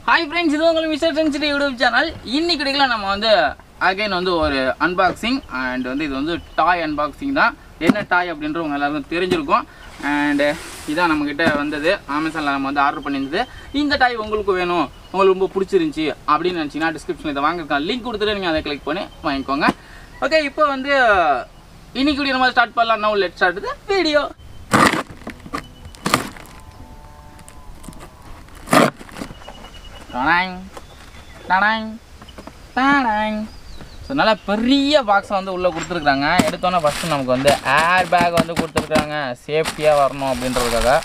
Hi friends இது உங்களுக்கு mister சென்சிட்டி YouTube channel இன்னைக்கு வீடியோல நம்ம வந்து அகைன் வந்து ஒரு அன்பாக்சிங் அண்ட் வந்து இது வந்து டாய் அன்பாக்சிங் தான் என்ன டாய் அப்படின்றது உங்க எல்லாருக்கும் தெரிஞ்சிருக்கும் அண்டு இதான் நம்மக்கிட்ட வந்தது அமேசானில் நம்ம வந்து ஆர்டர் பண்ணியிருந்தது இந்த டாய் உங்களுக்கு வேணும் உங்களுக்கு ரொம்ப பிடிச்சிருந்துச்சி அப்படின்னு நினச்சிங்கன்னா டிஸ்கிரிப்ஷனில் இதை வாங்கிருக்கேன் லிங்க் கொடுத்துட்டு நீங்கள் அதை கிளிக் பண்ணி வாங்கிக்கோங்க ஓகே இப்போ வந்து இன்னைக்கு வீடியோ நம்ம ஸ்டார்ட் பண்ணலாம் நோ லெட் ஸ்டார்ட் வீடியோ டடாங் டடாங் டடாங் ஸோ நல்லா பெரிய பாக்ஸை வந்து உள்ளே கொடுத்துருக்குறாங்க எடுத்தோன்னே ஃபஸ்ட்டு நமக்கு வந்து ஏர் பேக் வந்து கொடுத்துருக்குறாங்க சேஃப்டியாக வரணும் அப்படின்றதுக்காக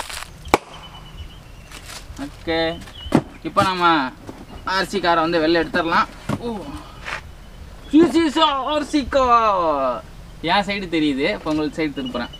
ஓகே இப்போ நம்ம ஆர்சி காரை வந்து வெளில எடுத்துடலாம் ஓ ஆர்சி கார் என் சைடு தெரியுது இப்போ உங்களுக்கு சைடு திருப்புறேன்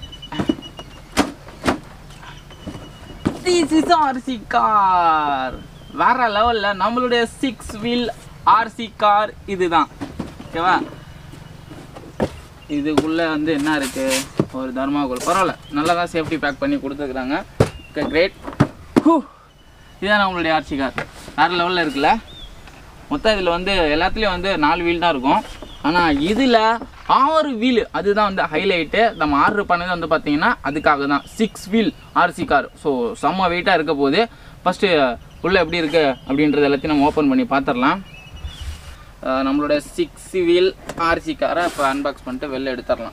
திஸ் இஸ் ஆர்சி கார் வேற லெவலில் நம்மளுடைய சிக்ஸ் வீல் ஆர்சி கார் இதுதான் ஓகேவா இதுக்குள்ளே வந்து என்ன இருக்கு ஒரு தர்மாகோல் பரவாயில்ல நல்லா தான் சேஃப்டி பேக் பண்ணி கொடுத்துருக்குறாங்க ஓகே கிரேட் ஹூ இதுதான் நம்மளுடைய ஆர்சி கார் வேற லெவலில் இருக்குல்ல மொத்தம் இதில் வந்து எல்லாத்துலேயும் வந்து நாலு வீல் தான் இருக்கும் ஆனால் இதில் ஆறு வீல் அதுதான் வந்து ஹைலைட்டு நம்ம ஆர்டர் பண்ணது வந்து பார்த்தீங்கன்னா அதுக்காக தான் six wheel RC car so செம்ம வெயிட்டாக இருக்க போது ஃபஸ்ட்டு உள்ளே எப்படி இருக்கு அப்படின்றது எல்லாத்தையும் நம்ம ஓப்பன் பண்ணி பார்த்துடலாம் அஹ் நம்மளோட சிக்ஸ் வீல் ஆர்சி காரை இப்போ அன்பாக்ஸ் பண்ணிட்டு வெளில எடுத்துடலாம்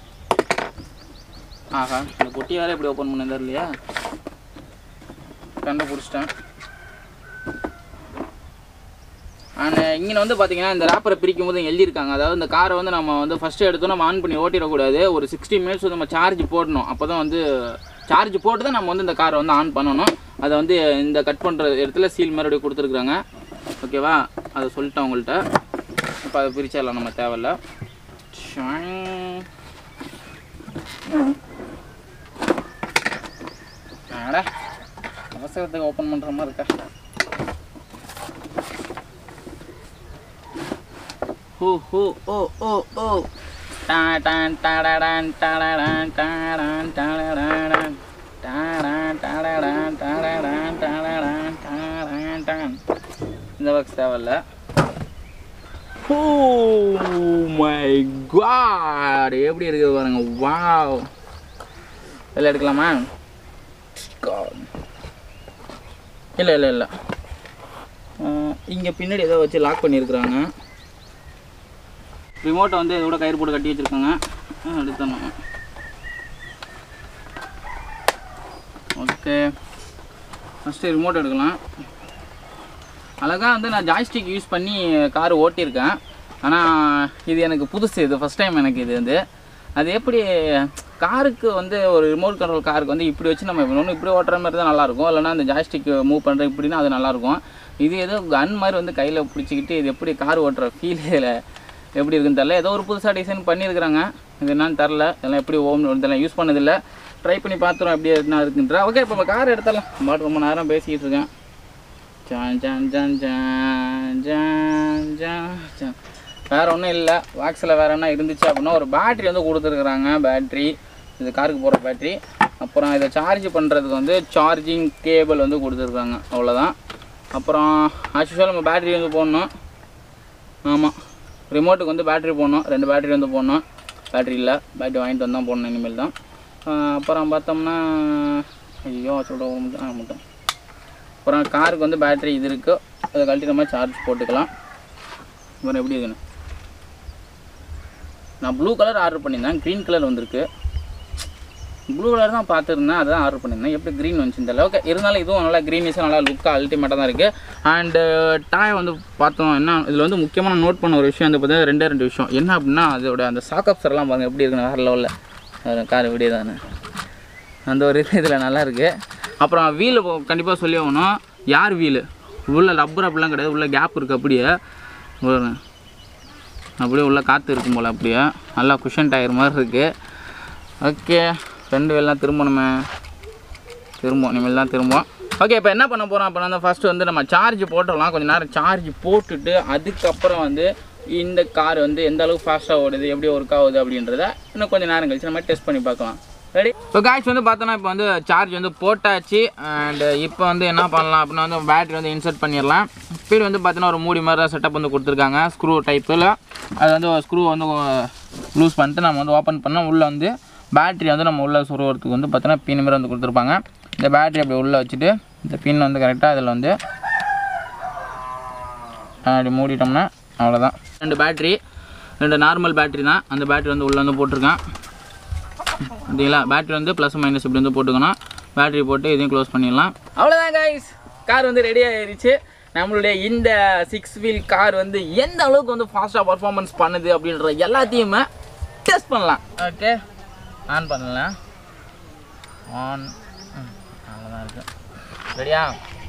ஆஹா இந்த குட்டி வேறு எப்படி ஓப்பன் பண்ணது இல்லையா கண்டுபிடிச்சிட்டேன் அண்ட் இங்கே வந்து பார்த்தீங்கன்னா இந்த ரேப்பரை பிரிக்கும் போது இங்க எழுதியிருக்காங்க அதாவது இந்த காரை வந்து நம்ம வந்து ஃபஸ்ட்டு எடுத்தோம் நம்ம ஆன் பண்ணி ஓட்டிடக்கூடாது ஒரு சிக்ஸ்டி மினிட்ஸ் வந்து நம்ம சார்ஜ் போடணும் அப்போ தான் வந்து சார்ஜ் போட்டு தான் நம்ம வந்து இந்த காரை வந்து ஆன் பண்ணணும் அதை வந்து இந்த கட் பண்ணுற இடத்துல சீல் மறுபடியும் கொடுத்துருக்குறாங்க ஓகேவா அதை சொல்லிட்டேன் உங்கள்கிட்ட இப்போ அதை பிரிச்சிடலாம் நம்ம தேவையில்ல ஷாங். அட அவசரத்துக்கு ஓப்பன் பண்ணுற மாதிரி இருக்கா who who O oh oh டா டான் டாடாடான் டாடாடான் டாடான் டாடாடான் டாடான் டாடாடான் டாடாடான் டாடாடான் டாடான் டான் இந்த பாக்ஸ் தேவையில்ல ஓ மை காட் எப்படி இருக்குது பாருங்க வாவ் இதில் எடுக்கலாமா இல்லை இல்லை இல்லை இங்கே பின்னாடி ஏதோ வச்சு லாக் பண்ணியிருக்கிறாங்க ரிமோட்டை வந்து இதோட கயிறு போட்டு கட்டி வச்சுருக்காங்க எடுத்துடணும் ஓகே ஃபஸ்ட்டு ரிமோட் எடுக்கலாம் அழகாக வந்து நான் ஜாய்ஸ்டிக் யூஸ் பண்ணி கார் ஓட்டியிருக்கேன் ஆனால் இது எனக்கு புதுசு இது ஃபஸ்ட் டைம் எனக்கு இது வந்து அது எப்படி காருக்கு வந்து ஒரு ரிமோட் கண்ட்ரோல் காருக்கு வந்து இப்படி வச்சு நம்ம ஒன்று இப்படி ஓட்டுற மாதிரி தான் நல்லாயிருக்கும் இல்லைனா அந்த ஜாய்ஸ்டிக் மூவ் பண்ணுற இப்படின்னா அது நல்லாயிருக்கும் இது ஏதோ கன் மாதிரி வந்து கையில் பிடிச்சிக்கிட்டு இது எப்படி கார் ஓட்டுற ஃபீல் எப்படி இருக்குன்னு தெரில ஏதோ ஒரு புதுசாக டிசைன் பண்ணியிருக்கிறாங்க இது என்னன்னு தெரில இதெல்லாம் எப்படி ஓம் இதெல்லாம் யூஸ் பண்ணதில்லை ட்ரை பண்ணி பார்த்துரும் எப்படி என்ன இருக்குன்றா ஓகே இப்போ நம்ம கார் எடுத்துடலாம் பாட்டு ரொம்ப நேரம் பேசிக்கிட்டு இருக்கேன் ஜான் ஜான் ஜான் ஜான் ஜான் ஜான் ஜான் வேறு ஒன்றும் இல்லை வாக்ஸில் வேறு என்ன இருந்துச்சு அப்படின்னா ஒரு பேட்ரி வந்து கொடுத்துருக்குறாங்க பேட்ரி இது காருக்கு போகிற பேட்ரி அப்புறம் இதை சார்ஜ் பண்ணுறதுக்கு வந்து சார்ஜிங் கேபிள் வந்து கொடுத்துருக்காங்க அவ்வளோதான் அப்புறம் ஆக்சுவலாக நம்ம பேட்ரி வந்து போடணும் ஆமாம் ரிமோட்டுக்கு வந்து பேட்ரி போடணும் ரெண்டு பேட்ரி வந்து போடணும் பேட்ரி இல்லை பேட்ரி வாங்கிட்டு வந்தால் போடணும் இனிமேல் தான் ஆஹ் அப்புறம் பார்த்தோம்னா ஐயோ சொல்கிற மட்டும் ஆ மட்டும் அப்புறம் காருக்கு வந்து பேட்ரி இது இருக்குது அதை கழட்டி நம்ம சார்ஜ் போட்டுக்கலாம் அப்புறம் எப்படி இருக்குன்னு நான் ப்ளூ கலர் ஆர்டர் பண்ணியிருந்தேன் க்ரீன் கலர் வந்திருக்கு ப்ளூ கலர் தான் பார்த்துருந்தேன் அதான் ஆர்டர் பண்ணியிருந்தேன் எப்படி க்ரீன் வந்துச்சு தெரியல ஓகே இருந்தாலும் இதுவும் நல்லா க்ரீனிஷாக நல்லா லுக்காக அல்டிமேட்டாக தான் இருக்குது அண்டு டாய் வந்து பார்த்தோம் என்ன இதில் வந்து முக்கியமான நோட் பண்ண ஒரு விஷயம் வந்து பார்த்தீங்கன்னா ரெண்டே ரெண்டு விஷயம் என்ன அப்படின்னா அதோட அந்த சாக்கப்ஸ் எல்லாம் பாருங்கள் எப்படி இருக்குன்னு வேறு லெவலில் கார் வீடியோ தானே அந்த ஒரு இது இதில் நல்லா இருக்குது அப்புறம் வீல் கண்டிப்பாக சொல்லி ஆகணும் யார் வீல் உள்ள ரப்பர் அப்படிலாம் கிடையாது உள்ள கேப் இருக்குது அப்படியே பாருங்க. அப்படியே உள்ள காற்று இருக்கும் போல் அப்படியே நல்லா குஷன் டயர் மாதிரி இருக்குது ஓகே ரெண்டு வேலாம் திரும்பணுமே திரும்பும் இனிமேல் தான் திரும்பும் ஓகே இப்போ என்ன பண்ண போகிறோம் அப்படின்னா வந்து ஃபஸ்ட்டு வந்து நம்ம சார்ஜ் போட்டுடலாம் கொஞ்சம் நேரம் சார்ஜ் போட்டுட்டு அதுக்கப்புறம் வந்து இந்த கார் வந்து எந்த அளவுக்கு ஃபாஸ்ட்டாக ஓடுது எப்படி ஒர்க் ஆகுது அப்படின்றத இன்னும் கொஞ்சம் நேரம் கழிச்சு நம்ம டெஸ்ட் பண்ணி பார்க்கலாம் ரெடி இப்போ காய்ஸ் வந்து பார்த்தோன்னா இப்போ வந்து சார்ஜ் வந்து போட்டாச்சு அண்ட் இப்போ வந்து என்ன பண்ணலாம் அப்படின்னா வந்து பேட்டரி வந்து இன்சர்ட் பண்ணிடலாம் ஸ்பீடு வந்து பார்த்தீங்கன்னா ஒரு மூடி மாதிரி செட்டப் வந்து கொடுத்துருக்காங்க ஸ்க்ரூ டைப்பில் அது வந்து ஸ்க்ரூ வந்து லூஸ் பண்ணிட்டு நம்ம வந்து ஓப்பன் பண்ணால் உள்ளே வந்து பேட்டரி வந்து நம்ம உள்ளே சொருகிறதுக்கு வந்து பார்த்தீங்கன்னா பின் மாதிரி வந்து கொடுத்துருப்பாங்க இந்த பேட்டரி அப்படி உள்ளே வச்சுட்டு இந்த பின் வந்து கரெக்டாக இதில் வந்து அப்படி மூடிட்டோம்னா அவ்வளோதான் ரெண்டு பேட்ரி ரெண்டு நார்மல் பேட்டரி தான் அந்த பேட்டரி வந்து உள்ளே வந்து போட்டிருக்கேன் பார்த்தீங்களா பேட்டரி வந்து ப்ளஸ் மைனஸ் இப்படி வந்து போட்டுக்கணும் பேட்டரி போட்டு இதையும் க்ளோஸ் பண்ணிடலாம் அவ்வளோதான் கைஸ் கார் வந்து ரெடி ஆயிருச்சு நம்மளுடைய இந்த சிக்ஸ் வீல் கார் வந்து எந்த அளவுக்கு வந்து ஃபாஸ்ட்டாக பர்ஃபார்மன்ஸ் பண்ணுது அப்படின்ற எல்லாத்தையுமே டெஸ்ட் பண்ணலாம் ஓகே ஆன் பண்ணலாம் ஆன் அவ்வளோதான் இருக்கு ரெடியா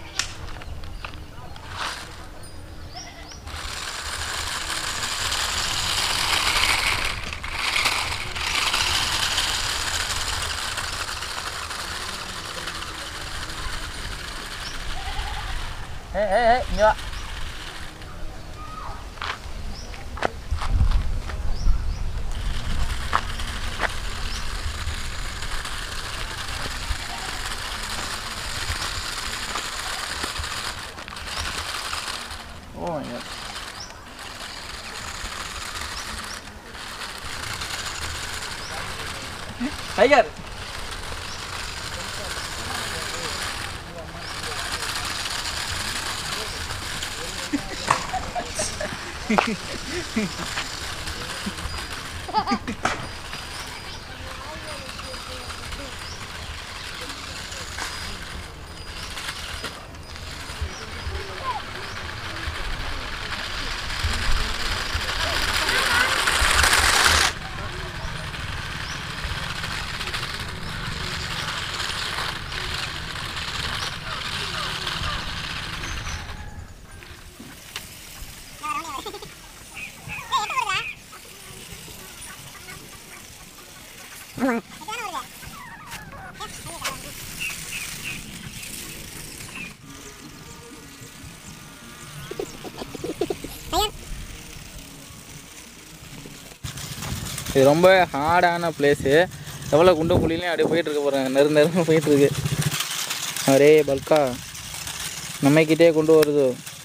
ஏ ஏ ஏ இங்கே வா ஓ my God. டைகர் இது ரொம்ப ஹார்டான பிளேஸு எவ்வளோ குண்டு குழிலையும் அப்படியே போயிட்டு இருக்க போகிறாங்க நெரு நெருங்க போயிட்டு இருக்கு அரே பல்கா நம்மக்கிட்டே கொண்டு வருது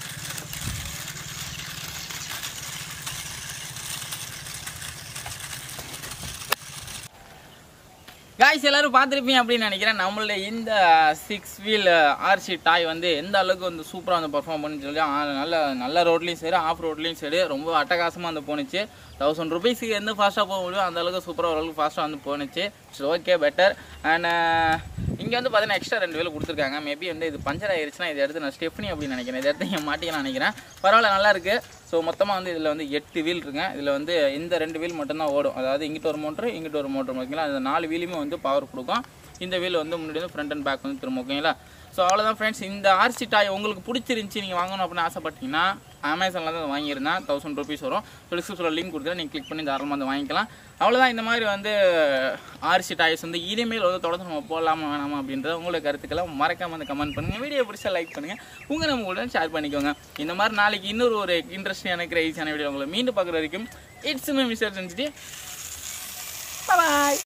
காய்ஸ் எல்லாரும் பார்த்துருப்பீங்க அப்படின்னு நினைக்கிறேன் நம்மளுடைய இந்த சிக்ஸ் வீல் ஆர்சி டாய் வந்து எந்த அளவுக்கு வந்து சூப்பராக வந்து பர்ஃபார்ம் பண்ணி சொல்லி ஆ, நல்ல நல்ல ரோட்லேயும் சரி ஆஃப் ரோட்லேயும் சரி ரொம்ப அட்டகாசமாக வந்து போணுச்சு தௌசண்ட் ருபீஸுக்கு எந்த ஃபாஸ்ட்டாக போக முடியும் அந்த அளவுக்கு சூப்பராக ஓரளவுக்கு ஃபாஸ்ட்டாக வந்து போணுச்சு சரி ஓகே பெட்டர் அண்ட் இங்கே வந்து பார்த்தீங்கன்னா எக்ஸ்ட்ரா ரெண்டு வீல் கொடுத்துருக்காங்க மேபி வந்து இது பஞ்சர் ஆயிருச்சுன்னா இதை எடுத்து நான் ஸ்டெஃப்னி அப்படின்னு நினைக்கிறேன் இதை எடுத்து இங்கே மாட்டிக்கலாம் நினைக்கிறேன் பரவாயில்ல நல்லா இருக்கு ஸோ மொத்தமாக வந்து இதில் வந்து எட்டு வீல் இருக்குங்க இதில் வந்து இந்த ரெண்டு வீல் மட்டும்தான் ஓடும் அதாவது இங்கிட்ட ஒரு மோட்ரு இங்கிட்ட ஒரு மோட்ரு ஓகேங்களா அந்த நாலு வீலுமே வந்து பவர் கொடுக்கும் இந்த வீல் வந்து முன்னாடி வந்து ஃப்ரண்ட் அண்ட் பேக் வந்து திரும்ப ஓகேங்களா ஸோ அவ்வளோதான் ஃப்ரெண்ட்ஸ் இந்த ஆர்சி டாய் உங்களுக்கு பிடிச்சிருந்துச்சி நீங்கள் வாங்கணும் அப்படின்னு ஆசைப்பட்டீங்கன்னா அமேசானில் தான் வாங்கியிருந்தேன் தௌசண்ட் ருபீஸ் வரும் ஸோ டிஸ்கிரிப்ஷனில் லிங்க் கொடுத்துட்டு நீங்கள் கிளிக் பண்ணி தாராளமாக வந்து வாங்கிக்கலாம் அவ்வளோதான் இந்த மாதிரி வந்து ஆர்சி டாய்ஸ் வந்து இனிமேல் வந்து தொடர்ந்து நம்ம போடலாமா வேணாமா அப்படின்றத உங்களோட கருத்துக்களை மறக்காம வந்து கமெண்ட் பண்ணுங்கள் வீடியோ பிடிச்சா லைக் பண்ணுங்கள் உங்கள் நம்ம கூட ஷேர் பண்ணிக்கோங்க இந்த மாதிரி நாளைக்கு இன்னொரு ஒரு இன்ட்ரெஸ்டிங்கான கிரேசியான வீடியோ உங்களை மீண்டும் பார்க்குற வரைக்கும் it's my mister sensity bye